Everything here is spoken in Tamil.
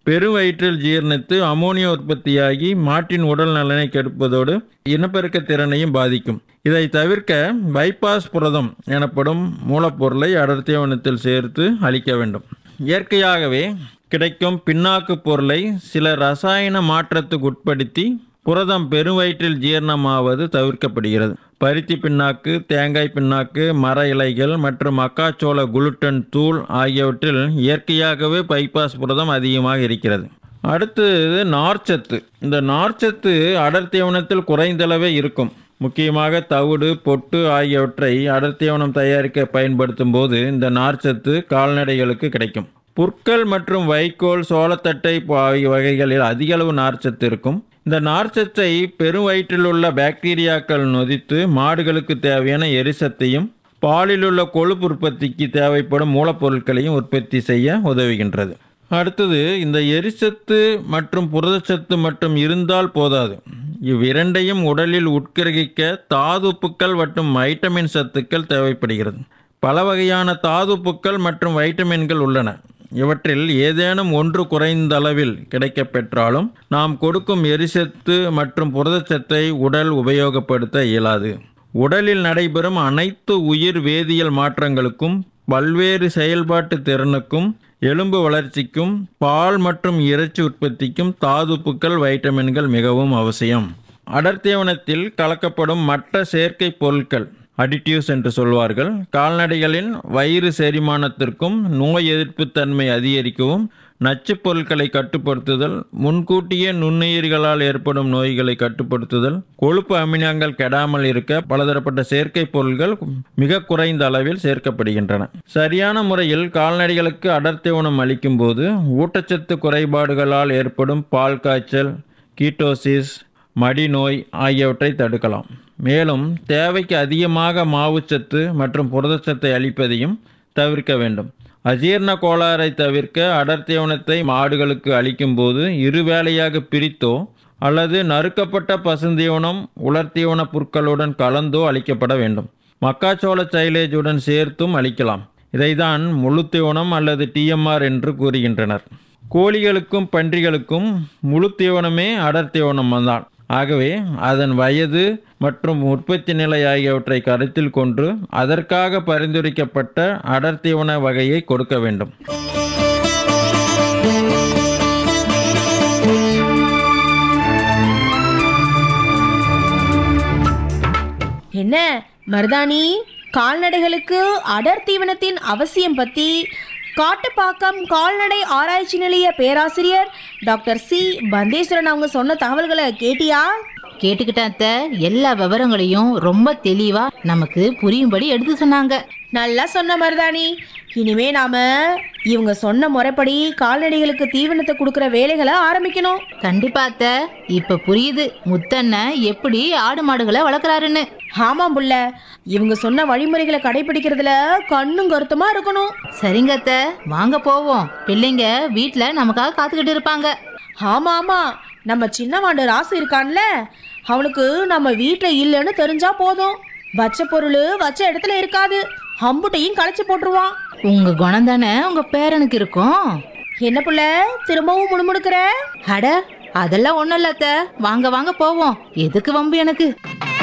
பெருவயிற்றில் ஜீரணித்து அமோனியா உற்பத்தியாகி மாட்டின் உடல் நலனை கெடுப்பதோடு இனப்பெருக்க திறனையும் பாதிக்கும் இதை தவிர்க்க பைபாஸ் புரதம் எனப்படும் மூலப்பொருளை அடர்த்தியவனத்தில் சேர்த்து அளிக்க வேண்டும் இயற்கையாகவே கிடைக்கும் பின்னாக்கு பொருளை சில ரசாயன மாற்றத்துக்கு உட்படுத்தி புரதம் பெருவயிற்றில் ஜீரணமாவது தவிர்க்கப்படுகிறது பருத்தி பின்னாக்கு தேங்காய் பின்னாக்கு மர இலைகள் மற்றும் மக்காச்சோள குளுட்டன் தூள் ஆகியவற்றில் இயற்கையாகவே பைபாஸ் புரதம் அதிகமாக இருக்கிறது அடுத்தது நார்ச்சத்து இந்த நார்ச்சத்து அடர்த்தியவனத்தில் குறைந்தளவே இருக்கும் முக்கியமாக தவிடு பொட்டு ஆகியவற்றை அடர்த்தியவனம் தயாரிக்க பயன்படுத்தும் போது இந்த நார்ச்சத்து கால்நடைகளுக்கு கிடைக்கும் புற்கள் மற்றும் வைக்கோல் சோளத்தட்டை ஆகிய வகைகளில் அதிக அளவு நார்ச்சத்து இருக்கும் இந்த நார்ச்சத்தை பெருவயிற்றில் உள்ள பாக்டீரியாக்கள் நொதித்து மாடுகளுக்கு தேவையான எரிசத்தையும் பாலில் உள்ள கொழுப்பு உற்பத்திக்கு தேவைப்படும் மூலப்பொருட்களையும் உற்பத்தி செய்ய உதவுகின்றது அடுத்தது இந்த எரிசத்து மற்றும் புரதச்சத்து மட்டும் இருந்தால் போதாது இவ்விரண்டையும் உடலில் உட்கிரகிக்க தாதுப்புக்கள் மற்றும் வைட்டமின் சத்துக்கள் தேவைப்படுகிறது பல வகையான தாதுப்புக்கள் மற்றும் வைட்டமின்கள் உள்ளன இவற்றில் ஏதேனும் ஒன்று குறைந்த அளவில் கிடைக்கப் பெற்றாலும் நாம் கொடுக்கும் எரிசத்து மற்றும் புரதச்சத்தை உடல் உபயோகப்படுத்த இயலாது உடலில் நடைபெறும் அனைத்து உயிர் வேதியியல் மாற்றங்களுக்கும் பல்வேறு செயல்பாட்டு திறனுக்கும் எலும்பு வளர்ச்சிக்கும் பால் மற்றும் இறைச்சி உற்பத்திக்கும் தாதுப்புக்கள் வைட்டமின்கள் மிகவும் அவசியம் அடர்த்தியவனத்தில் கலக்கப்படும் மற்ற செயற்கை பொருட்கள் அடிட்டிவ்ஸ் என்று சொல்வார்கள் கால்நடைகளின் வயிறு செரிமானத்திற்கும் நோய் எதிர்ப்பு தன்மை அதிகரிக்கவும் நச்சுப் பொருட்களை கட்டுப்படுத்துதல் முன்கூட்டியே நுண்ணுயிர்களால் ஏற்படும் நோய்களை கட்டுப்படுத்துதல் கொழுப்பு அமிலங்கள் கெடாமல் இருக்க பலதரப்பட்ட செயற்கை பொருட்கள் மிக குறைந்த அளவில் சேர்க்கப்படுகின்றன சரியான முறையில் கால்நடைகளுக்கு அடர்த்தி உணம் அளிக்கும் போது ஊட்டச்சத்து குறைபாடுகளால் ஏற்படும் பால் காய்ச்சல் கீட்டோசிஸ் மடிநோய் ஆகியவற்றை தடுக்கலாம் மேலும் தேவைக்கு அதிகமாக மாவுச்சத்து மற்றும் புரதச்சத்தை அளிப்பதையும் தவிர்க்க வேண்டும் அஜீரண கோளாறை தவிர்க்க அடர்த்தியவனத்தை மாடுகளுக்கு அளிக்கும்போது இருவேளையாக பிரித்தோ அல்லது நறுக்கப்பட்ட பசுந்தீவனம் உலர்த்தீவன புற்களுடன் கலந்தோ அளிக்கப்பட வேண்டும் மக்காச்சோள சைலேஜுடன் சேர்த்தும் அளிக்கலாம் இதைதான் முழு தீவனம் அல்லது டிஎம்ஆர் என்று கூறுகின்றனர் கோழிகளுக்கும் பன்றிகளுக்கும் முழு தீவனமே அடர் தீவனம் தான் ஆகவே அதன் வயது மற்றும் உற்பத்தி நிலை ஆகியவற்றை கருத்தில் கொண்டு அதற்காக பரிந்துரைக்கப்பட்ட அடர் தீவன வகையை கொடுக்க வேண்டும் என்ன மருதாணி கால்நடைகளுக்கு அடர் தீவனத்தின் அவசியம் பத்தி காட்டுப்பாக்கம் கால்நடை ஆராய்ச்சி நிலைய பேராசிரியர் டாக்டர் சி பந்தேஸ்வரன் அவங்க சொன்ன தகவல்களை கேட்டியா கேட்டுக்கிட்டேன் அத்தை எல்லா விவரங்களையும் ரொம்ப தெளிவா நமக்கு புரியும்படி எடுத்து சொன்னாங்க நல்லா சொன்ன மருதாணி இனிமே நாம இவங்க சொன்ன முறைப்படி கால்நடைகளுக்கு தீவனத்தை கொடுக்குற வேலைகளை ஆரம்பிக்கணும் கண்டிப்பா அத்தை இப்ப புரியுது முத்தண்ணன் எப்படி ஆடு மாடுகளை வளர்க்குறாருன்னு ஆமாம் புள்ள இவங்க சொன்ன வழிமுறைகளை கடைபிடிக்கிறதுல கண்ணும் கருத்துமா இருக்கணும் சரிங்க அத்தை வாங்க போவோம் பிள்ளைங்க வீட்ல நமக்காக காத்துக்கிட்டு இருப்பாங்க ஆமா ஆமா நம்ம சின்னவாண்டு ராசு இருக்கான்ல அவனுக்கு நம்ம வீட்டில் இல்லைன்னு தெரிஞ்சா போதும் வச்ச பொருள் வச்ச இடத்துல இருக்காது அம்புட்டையும் களைச்சு போட்டுருவான் உங்க குணம் தானே உங்க பேரனுக்கு இருக்கும் என்ன புள்ள திரும்பவும் முணுமுணுக்கிற அட அதெல்லாம் ஒண்ணும் இல்ல அத்தை வாங்க வாங்க போவோம் எதுக்கு வம்பு எனக்கு